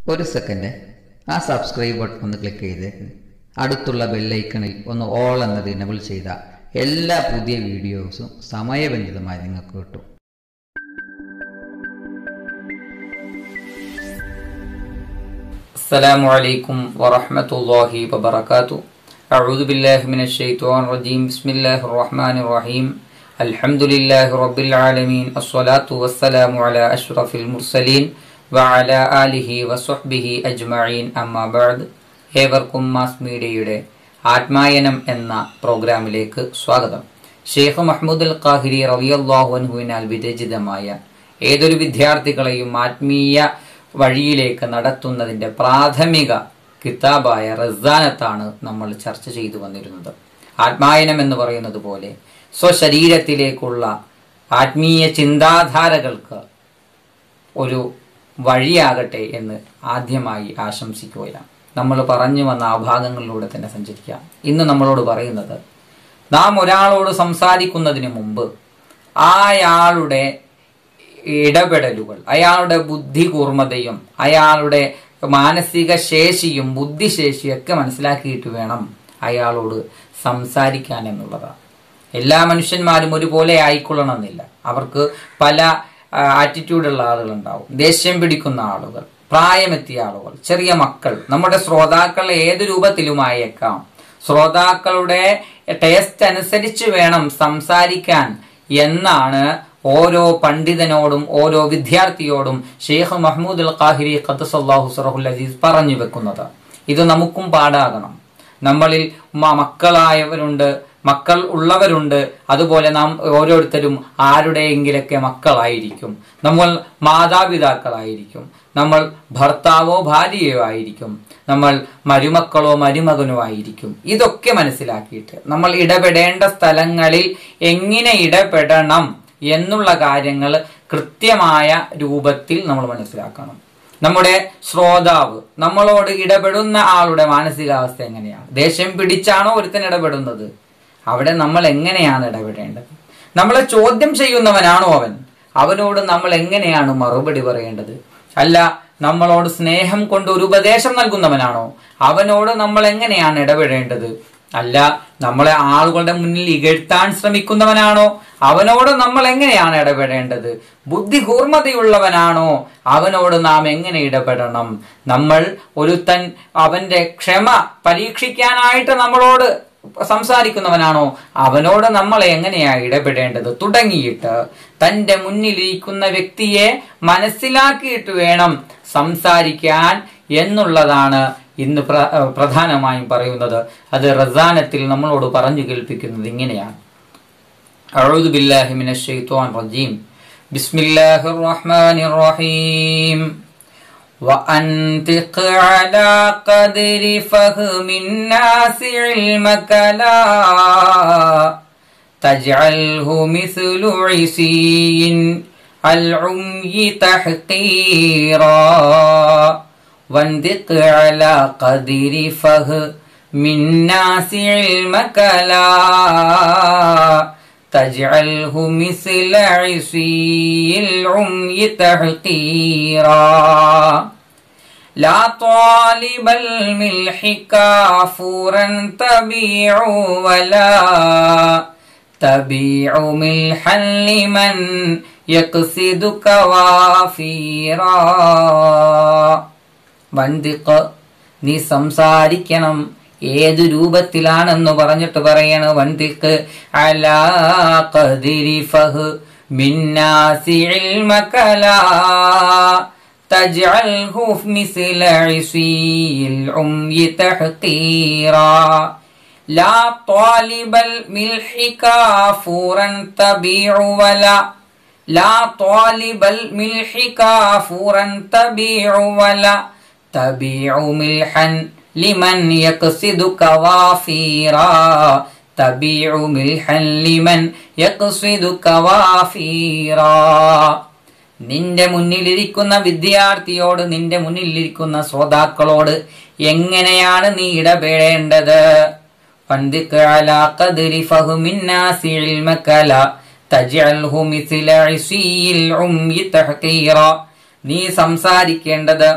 ഒരു സെക്കൻഡ് ആ subscribe button ഒന്ന് ക്ലിക്ക് ചെയ്തേക്ക് അടുത്തുള്ള ബെല്ലൈക്കണിൽ ഒന്ന് ഓൾ എന്നത് ഇനബിൾ ചെയ്ത എല്ലാ പുതിയ വീഡിയോസും സമയബന്ധിതമായി നിങ്ങൾക്ക് കിട്ടും السلام عليكم ورحمة الله وبركاته أعوذ بالله من الشيطان الرجيم بسم الله الرحمن الرحيم الحمد لله رب العالمين الصلاة والسلام على أشرف المرسلين وعلى آله وصحبه أجمعين أما بعد ഏവർക്കും മാസ് മീഡിയയുടെ ആത്മായനം എന്ന പ്രോഗ്രാമിലേക്ക് സ്വാഗതം ഷെയ്ഖ് മഹ്മൂദ് അൽ ഖാഹിരി റളിയല്ലാഹു അൻഹുവിനാൽ വിരചിതമായ ഏതൊരു വിദ്യാർത്ഥികളെയും ആത്മീയ വഴിയിലേക്ക് നടത്തുന്നതിന്റെ പ്രാഥമിക കിതാബായ റസാനത്താണ് നമ്മൾ ചർച്ച ചെയ്തു വന്നിരുന്നത് ആത്മായനം എന്ന് പറയുന്നത് പോലെ സ്വശരീരത്തിലേക്കുള്ള ആത്മീയ ചിന്താധാരകൾക്ക് ഒരു വഴിയാകട്ടെ എന്ന് ആദ്യമായി ആശംസിക്കുകയാണ് നമ്മൾ പറഞ്ഞു വന്ന ആ ഭാഗങ്ങളിലൂടെ തന്നെ സഞ്ചരിക്കാം ഇന്ന് നമ്മളോട് പറയുന്നത് നാം ഒരാളോട് സംസാരിക്കുന്നതിന് മുമ്പ് അയാളുടെ ഇടപെടലുകൾ അയാളുടെ ബുദ്ധി കൂർമ്മതയും അയാളുടെ മാനസിക ശേഷിയും ബുദ്ധിശേഷിയും ഒക്കെ മനസ്സിലാക്കിയിട്ട് വേണം അയാളോട് സംസാരിക്കാൻ എന്നുള്ളതാണ് എല്ലാ മനുഷ്യന്മാരും ഒരുപോലെ ആയിക്കൊള്ളണമെന്നില്ല അവർക്ക് പല ആറ്റിറ്റ്യൂഡുള്ള ആളുകളുണ്ടാവും ദേഷ്യം പിടിക്കുന്ന ആളുകൾ പ്രായമെത്തിയ ആളുകൾ ചെറിയ മക്കൾ നമ്മുടെ ശ്രോതാക്കൾ ഏത് രൂപത്തിലുമായേക്കാം ശ്രോതാക്കളുടെ ടേസ്റ്റ് അനുസരിച്ച് വേണം സംസാരിക്കാൻ എന്നാണ് ഓരോ പണ്ഡിതനോടും ഓരോ വിദ്യാർത്ഥിയോടും ഷെയ്ഖ് മഹ്മൂദ് അൽ ഖാഹിരി ഖദ്സല്ലാഹു സറഹുൽ അസീസ് പറഞ്ഞു വെക്കുന്നത് ഇത് നമുക്കും പാടാകണം നമ്മളിൽ മക്കളായവരുണ്ട് മക്കൾ ഉള്ളവരുണ്ട് അതുപോലെ നാം ഓരോരുത്തരും ആരുടെയെങ്കിലൊക്കെ മക്കളായിരിക്കും നമ്മൾ മാതാപിതാക്കളായിരിക്കും നമ്മൾ ഭർത്താവോ ഭാര്യയോ ആയിരിക്കും നമ്മൾ മരുമക്കളോ മരുമകനോ ആയിരിക്കും ഇതൊക്കെ മനസ്സിലാക്കിയിട്ട് നമ്മൾ ഇടപെടേണ്ട സ്ഥലങ്ങളിൽ എങ്ങനെ ഇടപെടണം എന്നുള്ള കാര്യങ്ങൾ കൃത്യമായ രൂപത്തിൽ നമ്മൾ മനസ്സിലാക്കണം നമ്മുടെ ശ്രോതാവ് നമ്മളോട് ഇടപെടുന്ന ആളുടെ മാനസികാവസ്ഥ എങ്ങനെയാണ് ദേഷ്യം പിടിച്ചാണോ ഒരുത്തൻ ഇടപെടുന്നത് അവിടെ നമ്മൾ എങ്ങനെയാണ് ഇടപെടേണ്ടത് നമ്മളെ ചോദ്യം ചെയ്യുന്നവനാണോ അവൻ അവനോട് നമ്മൾ എങ്ങനെയാണ് മറുപടി പറയേണ്ടത് അല്ല നമ്മളോട് സ്നേഹം കൊണ്ട് ഒരു ഉപദേശം നൽകുന്നവനാണോ അവനോട് നമ്മൾ എങ്ങനെയാണ് ഇടപെടേണ്ടത് അല്ല നമ്മളെ ആളുകളുടെ മുന്നിൽ ഇകഴ്ത്താൻ ശ്രമിക്കുന്നവനാണോ അവനോട് നമ്മൾ എങ്ങനെയാണ് ഇടപെടേണ്ടത് ബുദ്ധി കൂർമ്മതയുള്ളവനാണോ അവനോട് നാം എങ്ങനെ ഇടപെടണം നമ്മൾ ഒരുത്തൻ അവന്റെ ക്ഷമ പരീക്ഷിക്കാനായിട്ട് നമ്മളോട് സംസാരിക്കുന്നവനാണോ അവനോട് നമ്മൾ എങ്ങനെയാണ് ഇടപെടേണ്ടത് തുടങ്ങിയിട്ട് തന്റെ മുന്നിലിരിക്കുന്ന വ്യക്തിയെ മനസ്സിലാക്കിയിട്ട് വേണം സംസാരിക്കാൻ എന്നുള്ളതാണ് ഇന്ന് പ്രധാനമായും പറയുന്നത് അത് റസാനത്തിൽ നമ്മളോട് പറഞ്ഞു കേൾപ്പിക്കുന്നത് ഇങ്ങനെയാണ് أعوذ بالله من الشيطان الرجيم بسم الله الرحمن الرحيم وأنطق على قدر فهم الناس علمك لا تجعله مثل عسي العمي تحقيرا وانطق على قدر فهم الناس علمك لا تجعله مثل عصي العمي تحقيرا لا طالب الملح كافورا تبيع ولا تبيع ملحا لمن يقصد كوافيرا വന്തിക്ക് നീ സംസാരിക്കണം ഏത് രൂപത്തിലാണെന്ന് പറഞ്ഞിട്ട് പറയണ വന്തിക്ക് അലാ ഖദിരി ഫഹ് മിന്നാസി ഇൽമകലാ تجعله مثل عصي العمي تحقيرا لا طالب الملح كافورا تبيع ولا لا طالب الملح كافورا تبيع ولا تبيع ملحا لمن يقصد كوافيرا تبيع ملحا لمن يقصد كوافيرا നിന്റെ മുന്നിലിരിക്കുന്ന വിദ്യാർത്ഥിയോട് നിന്റെ മുന്നിലിരിക്കുന്ന ശ്രോതാക്കളോട് എങ്ങനെയാണ് നീ ഇടപെടേണ്ടത് നീ സംസാരിക്കേണ്ടത്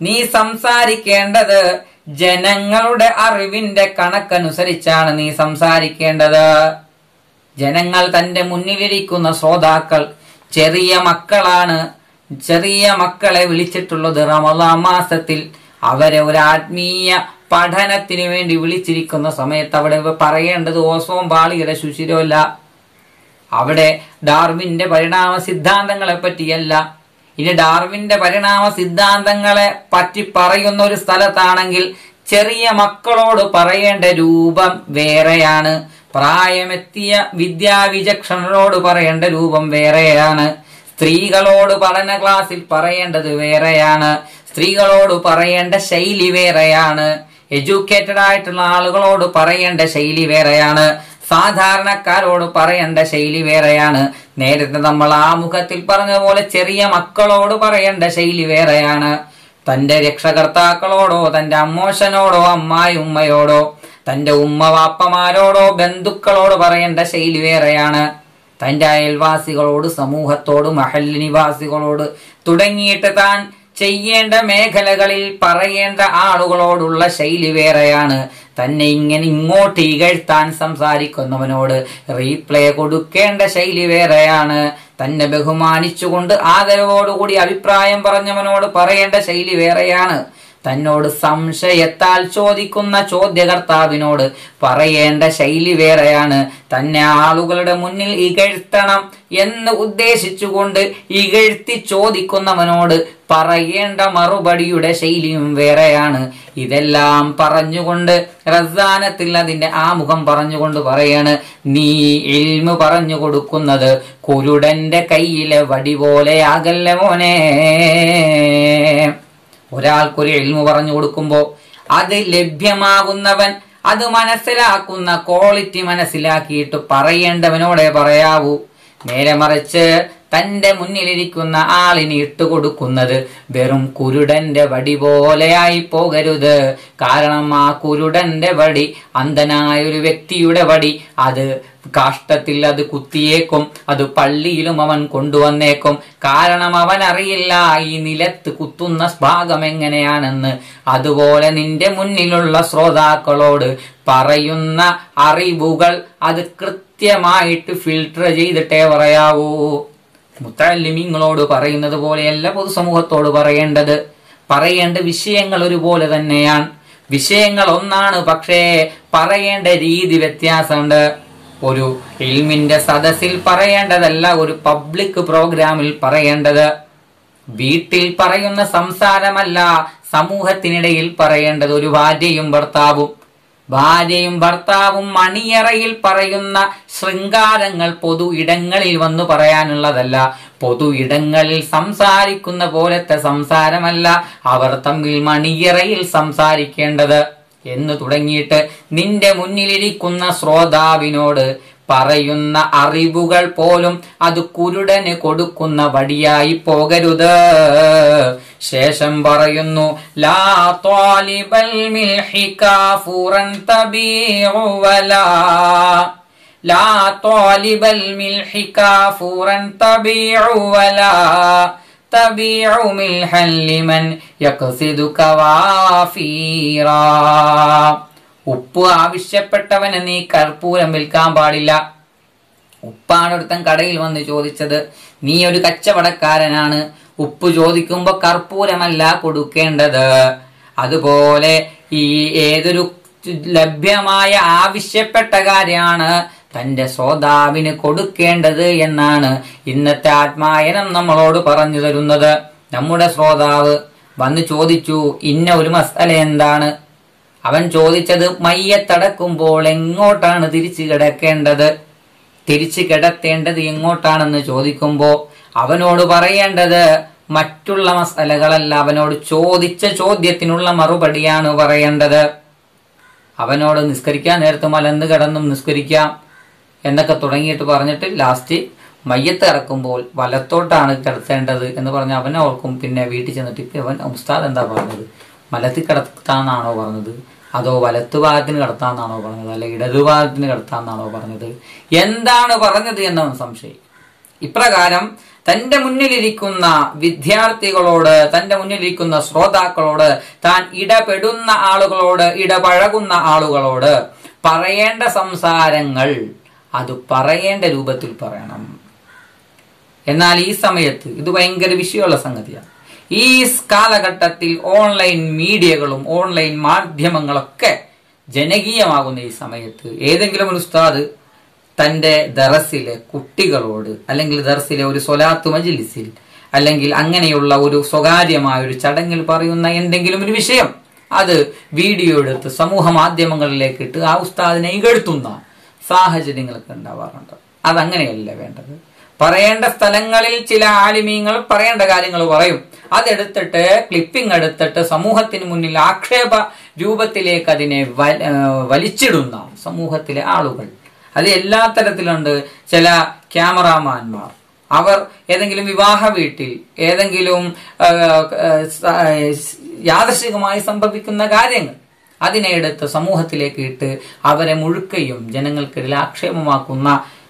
നീ സംസാരിക്കേണ്ടത് ജനങ്ങളുടെ അറിവിന്റെ കണക്കനുസരിച്ചാണ് നീ സംസാരിക്കേണ്ടത് ജനങ്ങൾ തന്റെ മുന്നിലിരിക്കുന്ന ശ്രോതാക്കൾ ചെറിയ മക്കളാണ് ചെറിയ മക്കളെ വിളിച്ചിട്ടുള്ളത് റമദാ മാസത്തിൽ അവരെ ഒരു ആത്മീയ പഠനത്തിന് വേണ്ടി വിളിച്ചിരിക്കുന്ന സമയത്ത് അവിടെ പറയേണ്ടത് ഓസോം പാളിയുടെ ശുചിരമല്ല അവിടെ ഡാർവിന്റെ പരിണാമ സിദ്ധാന്തങ്ങളെ പറ്റിയല്ല ഇനി ഡാർവിന്റെ പരിണാമ സിദ്ധാന്തങ്ങളെ പറ്റി പറയുന്ന ഒരു സ്ഥലത്താണെങ്കിൽ ചെറിയ മക്കളോട് പറയേണ്ട രൂപം വേറെയാണ് പ്രായമെത്തിയ വിദ്യാവിചക്ഷണരോട് പറയേണ്ട രൂപം വേറെയാണ് സ്ത്രീകളോട് പഠന ക്ലാസ്സിൽ പറയേണ്ടത് വേറെയാണ് സ്ത്രീകളോട് പറയേണ്ട ശൈലി വേറെയാണ് എഡ്യൂക്കേറ്റഡ് ആയിട്ടുള്ള ആളുകളോട് പറയേണ്ട ശൈലി വേറെയാണ് സാധാരണക്കാരോട് പറയേണ്ട ശൈലി വേറെയാണ് നേരത്തെ നമ്മൾ ആമുഖത്തിൽ പറഞ്ഞ പോലെ ചെറിയ മക്കളോട് പറയേണ്ട ശൈലി വേറെയാണ് തന്റെ രക്ഷകർത്താക്കളോടോ തന്റെ അമ്മോശനോടോ അമ്മായി ഉമ്മയോടോ തന്റെ ഉമ്മ വാപ്പമാരോടോ ബന്ധുക്കളോട് പറയേണ്ട ശൈലി വേറെയാണ് തന്റെ അയൽവാസികളോട് സമൂഹത്തോട് മഹല്ല് നിവാസികളോട് തുടങ്ങിയിട്ട് താൻ ചെയ്യേണ്ട മേഖലകളിൽ പറയേണ്ട ആളുകളോടുള്ള ശൈലി വേറെയാണ് തന്നെ ഇങ്ങനെ ഇങ്ങോട്ട് ഇകഴ്ത്താൻ സംസാരിക്കുന്നവനോട് റീപ്ലേ കൊടുക്കേണ്ട ശൈലി വേറെയാണ് തന്നെ ബഹുമാനിച്ചുകൊണ്ട് ആദരവോടുകൂടി അഭിപ്രായം പറഞ്ഞവനോട് പറയേണ്ട ശൈലി വേറെയാണ് തന്നോട് സംശയത്താൽ ചോദിക്കുന്ന ചോദ്യകർത്താവിനോട് പറയേണ്ട ശൈലി വേറെയാണ് തന്നെ ആളുകളുടെ മുന്നിൽ ഇകഴ്ത്തണം എന്ന് ഉദ്ദേശിച്ചുകൊണ്ട് ഇകഴ്ത്തി ചോദിക്കുന്നവനോട് പറയേണ്ട മറുപടിയുടെ ശൈലിയും വേറെയാണ് ഇതെല്ലാം പറഞ്ഞുകൊണ്ട് റസാനത്തിൽ അതിന്റെ ആമുഖം പറഞ്ഞുകൊണ്ട് പറയാണ് നീ ഇൽമു പറഞ്ഞു കൊടുക്കുന്നത് കുരുടന്റെ കയ്യിലെ വടി പോലെയാകല്ലേ മോനെ ഒരാൾക്കൊരു എൽമു പറഞ്ഞു കൊടുക്കുമ്പോൾ അത് ലഭ്യമാകുന്നവൻ അത് മനസ്സിലാക്കുന്ന ക്വാളിറ്റി മനസ്സിലാക്കിയിട്ട് പറയേണ്ടവനോടെ പറയാവൂ നേരെ മറിച്ച് തന്റെ മുന്നിലിരിക്കുന്ന ആളിന് ഇട്ടുകൊടുക്കുന്നത് വെറും കുരുടന്റെ വടി പോലെയായി പോകരുത് കാരണം ആ കുരുടന്റെ വടി അന്ധനായ ഒരു വ്യക്തിയുടെ വടി അത് കാഷ്ടത്തിൽ അത് കുത്തിയേക്കും അത് പള്ളിയിലും അവൻ കൊണ്ടുവന്നേക്കും കാരണം അവൻ അറിയില്ല ഈ നിലത്ത് കുത്തുന്ന ഭാഗം എങ്ങനെയാണെന്ന് അതുപോലെ നിന്റെ മുന്നിലുള്ള ശ്രോതാക്കളോട് പറയുന്ന അറിവുകൾ അത് കൃത്യമായിട്ട് ഫിൽട്ടർ ചെയ്തിട്ടേ പറയാവൂ മുത്തല്ലിമിങ്ങളോട് പറയുന്നത് പോലെയല്ല പൊതുസമൂഹത്തോട് പറയേണ്ടത് പറയേണ്ട വിഷയങ്ങൾ ഒരുപോലെ തന്നെയാണ് വിഷയങ്ങൾ ഒന്നാണ് പക്ഷേ പറയേണ്ട രീതി വ്യത്യാസമുണ്ട് ഒരു ഇൽമിന്റെ സദസ്സിൽ പറയേണ്ടതല്ല ഒരു പബ്ലിക് പ്രോഗ്രാമിൽ പറയേണ്ടത് വീട്ടിൽ പറയുന്ന സംസാരമല്ല സമൂഹത്തിനിടയിൽ പറയേണ്ടത് ഒരു ഭാര്യയും ഭർത്താവും ഭാര്യയും ഭർത്താവും മണിയറയിൽ പറയുന്ന ശൃംഗാരങ്ങൾ പൊതു ഇടങ്ങളിൽ വന്നു പറയാനുള്ളതല്ല പൊതു ഇടങ്ങളിൽ സംസാരിക്കുന്ന പോലത്തെ സംസാരമല്ല അവർ തമ്മിൽ മണിയറയിൽ സംസാരിക്കേണ്ടത് എന്ന് തുടങ്ങിയിട്ട് നിന്റെ മുന്നിലിരിക്കുന്ന ശ്രോതാവിനോട് പറയുന്ന അറിവുകൾ പോലും അത് കുരുടന് കൊടുക്കുന്ന വടിയായി പോകരുത് ശേഷം പറയുന്നു ലാ ത്വാലിബൽ മിൽഹി കാഫുറൻ തബീഉ വലാ ലാ ത്വാലിബൽ മിൽഹി കാഫുറൻ തബീഉ വലാ تبيع ملحا لمن يقصد كوافيرا ഉപ്പ് ആവശ്യപ്പെട്ടവന് നീ കർപ്പൂരം വിൽക്കാൻ പാടില്ല ഉപ്പാണ് ഒരുത്തൻ കടയിൽ വന്ന് ചോദിച്ചത് നീ ഒരു കച്ചവടക്കാരനാണ് ഉപ്പ് ചോദിക്കുമ്പോ കർപ്പൂരമല്ല കൊടുക്കേണ്ടത് അതുപോലെ ഈ ഏതൊരു ലഭ്യമായ ആവശ്യപ്പെട്ട കാര്യമാണ് തന്റെ ശ്രോതാവിന് കൊടുക്കേണ്ടത് എന്നാണ് ഇന്നത്തെ ആത്മായനം നമ്മളോട് പറഞ്ഞു തരുന്നത് നമ്മുടെ ശ്രോതാവ് വന്ന് ചോദിച്ചു ഇന്ന ഒരു മസാല എന്താണ് അവൻ ചോദിച്ചത് മയ്യത്തടക്കുമ്പോൾ എങ്ങോട്ടാണ് തിരിച്ചു കിടക്കേണ്ടത് തിരിച്ചു കിടത്തേണ്ടത് എങ്ങോട്ടാണെന്ന് ചോദിക്കുമ്പോൾ അവനോട് പറയേണ്ടത് മറ്റുള്ള മസാലകളല്ല അവനോട് ചോദിച്ച ചോദ്യത്തിനുള്ള മറുപടിയാണ് പറയേണ്ടത് അവനോട് നിസ്കരിക്കാൻ നേരത്ത് മലന്ന് കിടന്നും നിസ്കരിക്കാം എന്നൊക്കെ തുടങ്ങിയിട്ട് പറഞ്ഞിട്ട് ലാസ്റ്റ് മയ്യത്ത് ഇറക്കുമ്പോൾ വലത്തോട്ടാണ് കിടത്തേണ്ടത് എന്ന് പറഞ്ഞ് അവനെ ഓർക്കും പിന്നെ വീട്ടിൽ ചെന്നിട്ട് ഇപ്പം അവൻ ഉസ്താദ് എന്താ പറഞ്ഞത് മലത്തിൽ കിടത്താന്നാണോ പറഞ്ഞത് അതോ വലത്തു ഭാഗത്തിന് കിടത്താന്നാണോ പറഞ്ഞത് അല്ലെ ഇടതു ഭാഗത്തിന് കിടത്താന്നാണോ പറഞ്ഞത് എന്താണ് പറഞ്ഞത് എന്നവൻ സംശയം ഇപ്രകാരം തന്റെ മുന്നിലിരിക്കുന്ന വിദ്യാർത്ഥികളോട് തന്റെ മുന്നിലിരിക്കുന്ന ശ്രോതാക്കളോട് താൻ ഇടപെടുന്ന ആളുകളോട് ഇടപഴകുന്ന ആളുകളോട് പറയേണ്ട സംസാരങ്ങൾ അത് പറയേണ്ട രൂപത്തിൽ പറയണം എന്നാൽ ഈ സമയത്ത് ഇത് ഭയങ്കര വിഷയമുള്ള സംഗതിയാണ് ഈ കാലഘട്ടത്തിൽ ഓൺലൈൻ മീഡിയകളും ഓൺലൈൻ മാധ്യമങ്ങളൊക്കെ ജനകീയമാകുന്ന ഈ സമയത്ത് ഏതെങ്കിലും ഒരു ഉസ്താദ് തന്റെ ദറസിലെ കുട്ടികളോട് അല്ലെങ്കിൽ ദർസിലെ ഒരു സ്വലാത്ത് മജിലിസിൽ അല്ലെങ്കിൽ അങ്ങനെയുള്ള ഒരു സ്വകാര്യമായ ഒരു ചടങ്ങിൽ പറയുന്ന എന്തെങ്കിലും ഒരു വിഷയം അത് വീഡിയോ എടുത്ത് സമൂഹ മാധ്യമങ്ങളിലേക്ക് ഇട്ട് ആ ഉസ്താദിനെ ഇകഴ്ത്തുന്ന സാഹചര്യങ്ങളൊക്കെ ഉണ്ടാവാറുണ്ട് അതങ്ങനെയല്ല വേണ്ടത് പറയേണ്ട സ്ഥലങ്ങളിൽ ചില ആലിമീങ്ങൾ പറയേണ്ട കാര്യങ്ങൾ പറയും അതെടുത്തിട്ട് ക്ലിപ്പിംഗ് എടുത്തിട്ട് സമൂഹത്തിന് മുന്നിൽ ആക്ഷേപ രൂപത്തിലേക്ക് അതിനെ വ- ഏഹ് വലിച്ചിടുന്ന സമൂഹത്തിലെ ആളുകൾ അത് എല്ലാ തരത്തിലുണ്ട് ചില ക്യാമറാമാൻമാർ അവർ ഏതെങ്കിലും വിവാഹ വീട്ടിൽ ഏതെങ്കിലും ആ, ആ, സ- യാദൃശികമായി സംഭവിക്കുന്ന കാര്യങ്ങൾ അതിനെ എടുത്ത് സമൂഹത്തിലേക്ക് ഇട്ട് അവരെ മുഴുക്കയും ജനങ്ങൾക്കിടയിൽ ആക്ഷേപമാക്കുന്ന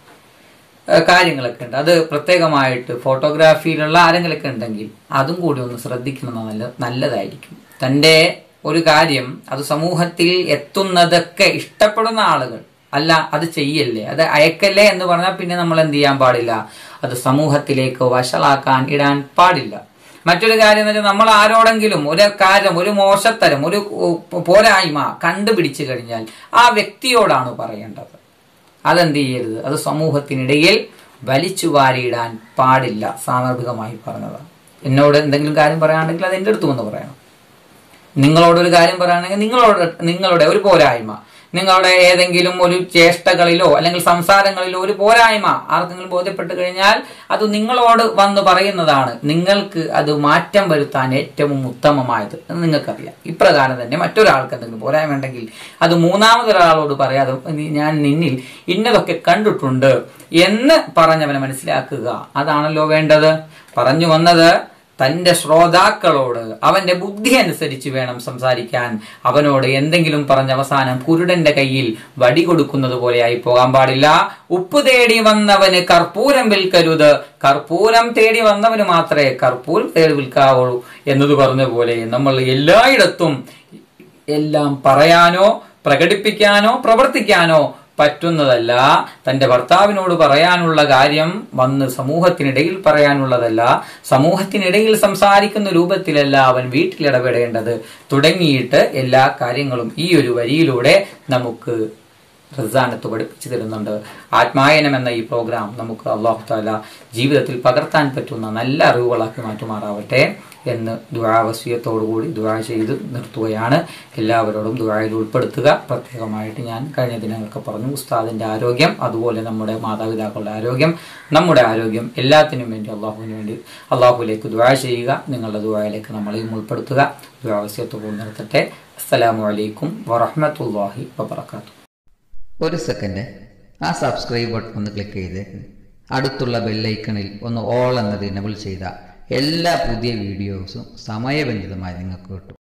ആ, കാര്യങ്ങളൊക്കെ ഉണ്ട് അത് പ്രത്യേകമായിട്ട് ഫോട്ടോഗ്രാഫിയിലുള്ള ആരെങ്കിലൊക്കെ ഉണ്ടെങ്കിൽ അതും കൂടി ഒന്ന് ശ്രദ്ധിക്കുന്നത് നല്ല നല്ലതായിരിക്കും തൻ്റെ ഒരു കാര്യം അത് സമൂഹത്തിൽ എത്തുന്നതൊക്കെ ഇഷ്ടപ്പെടുന്ന ആളുകൾ അല്ല അത് ചെയ്യല്ലേ അത് അയക്കല്ലേ എന്ന് പറഞ്ഞാൽ പിന്നെ നമ്മൾ എന്ത് ചെയ്യാൻ പാടില്ല അത് സമൂഹത്തിലേക്ക് വഷളാക്കാൻ ഇടാൻ പാടില്ല മറ്റൊരു കാര്യം എന്ന് വെച്ചാൽ നമ്മൾ ആരോടെങ്കിലും ഒരു കാര്യം ഒരു മോശത്തരം ഒരു ഉ- പോരായ്മ കണ്ടുപിടിച്ചു കഴിഞ്ഞാൽ ആ വ്യക്തിയോടാണ് പറയേണ്ടത് അതെന്ത് ചെയ്യരുത് അത് സമൂഹത്തിനിടയിൽ വലിച്ചു വാരിയിടാൻ പാടില്ല സാന്ദർഭികമായി പറഞ്ഞതാണ് എന്നോട് എന്തെങ്കിലും കാര്യം പറയുകയാണെങ്കിൽ അത് എൻ്റെ അടുത്ത് വന്ന് പറയണം നിങ്ങളോടൊരു കാര്യം പറയുകയാണെങ്കിൽ നിങ്ങളോട് നിങ്ങളുടെ ഒരു പോരായ്മ നിങ്ങളുടെ ഏതെങ്കിലും ഒരു ചേഷ്ടകളിലോ അല്ലെങ്കിൽ സംസാരങ്ങളിലോ ഒരു പോരായ്മ ആർക്കെങ്കിലും ബോധ്യപ്പെട്ട് കഴിഞ്ഞാൽ അത് നിങ്ങളോട് വന്ന് പറയുന്നതാണ് നിങ്ങൾക്ക് അത് മാറ്റം വരുത്താൻ ഏറ്റവും ഉത്തമമായത് എന്ന് നിങ്ങൾക്കറിയാം ഇപ്രകാരം തന്നെ മറ്റൊരാൾക്ക് എന്തെങ്കിലും പോരായ്മ ഉണ്ടെങ്കിൽ അത് മൂന്നാമതൊരാളോട് പറയാതെ "നീ- ഞാൻ നിന്നിൽ ഇന്നതൊക്കെ കണ്ടിട്ടുണ്ട് എന്ന് പറഞ്ഞവനെ മനസ്സിലാക്കുക അതാണല്ലോ വേണ്ടത് പറഞ്ഞു വന്നത് തന്റെ ശ്രോതാക്കളോട് അവന്റെ ബുദ്ധി അനുസരിച്ച് വേണം സംസാരിക്കാൻ അവനോട് എന്തെങ്കിലും പറഞ്ഞ അവസാനം കുരുടന്റെ കയ്യിൽ വടി കൊടുക്കുന്നത് പോലെയായി പോകാൻ പാടില്ല ഉപ്പ് തേടി വന്നവന് കർപ്പൂരം വിൽക്കരുത് കർപ്പൂരം തേടി വന്നവന് മാത്രമേ കർപ്പൂരം തേടി വിൽക്കാവുള്ളൂ എന്നത് പറഞ്ഞ പോലെ നമ്മൾ എല്ലായിടത്തും എല്ലാം പറയാനോ പ്രകടിപ്പിക്കാനോ പ്രവർത്തിക്കാനോ പറ്റുന്നതല്ല തന്റെ ഭർത്താവിനോട് പറയാനുള്ള കാര്യം വന്ന് സമൂഹത്തിനിടയിൽ പറയാനുള്ളതല്ല സമൂഹത്തിനിടയിൽ സംസാരിക്കുന്ന രൂപത്തിലല്ല അവൻ വീട്ടിലിടപെടേണ്ടത് തുടങ്ങിയിട്ട് എല്ലാ കാര്യങ്ങളും ഈ ഒരു വരിയിലൂടെ നമുക്ക് റസാനത്ത് പഠിപ്പിച്ചു തരുന്നുണ്ട് ആത്മായനം എന്ന ഈ പ്രോഗ്രാം നമുക്ക് അള്ളാഹു താല ജീവിതത്തിൽ പകർത്താൻ പറ്റുന്ന നല്ല അറിവുകളാക്കി മാറ്റുമാറാവട്ടെ എന്ന് ദുരാവസ്യത്തോടുകൂടി ദുരാ ചെയ്ത് നിർത്തുകയാണ് എല്ലാവരോടും ദുരായിൽ ഉൾപ്പെടുത്തുക പ്രത്യേകമായിട്ട് ഞാൻ കഴിഞ്ഞ ദിനങ്ങൾക്ക് പറഞ്ഞു ഉസ്താദിന്റെ ആരോഗ്യം അതുപോലെ നമ്മുടെ മാതാപിതാക്കളുടെ ആരോഗ്യം നമ്മുടെ ആരോഗ്യം എല്ലാത്തിനും വേണ്ടി അള്ളാഹുവിന് വേണ്ടി അള്ളാഹുവിലേക്ക് ദുരാ ചെയ്യുക നിങ്ങളുടെ ദുരായിലേക്ക് നമ്മളെയും ഉൾപ്പെടുത്തുക ദുരാവസ്യത്തോട് നിർത്തട്ടെ അസ്സലാമു അലൈക്കും വറഹ്മത്തുള്ളാഹി വബറകാതുഹു ഒരു സെക്കൻഡ് ആ സബ്സ്ക്രൈബ് ബട്ടൺ ഒന്ന് ക്ലിക്ക് ചെയ്ത് അടുത്തുള്ള ബെല്ലൈക്കണിൽ ഒന്ന് ഓൾ എന്നത് ഇനബിൾ ചെയ്താൽ എല്ലാ പുതിയ വീഡിയോസും സമയബന്ധിതമായി നിങ്ങൾക്ക് കിട്ടും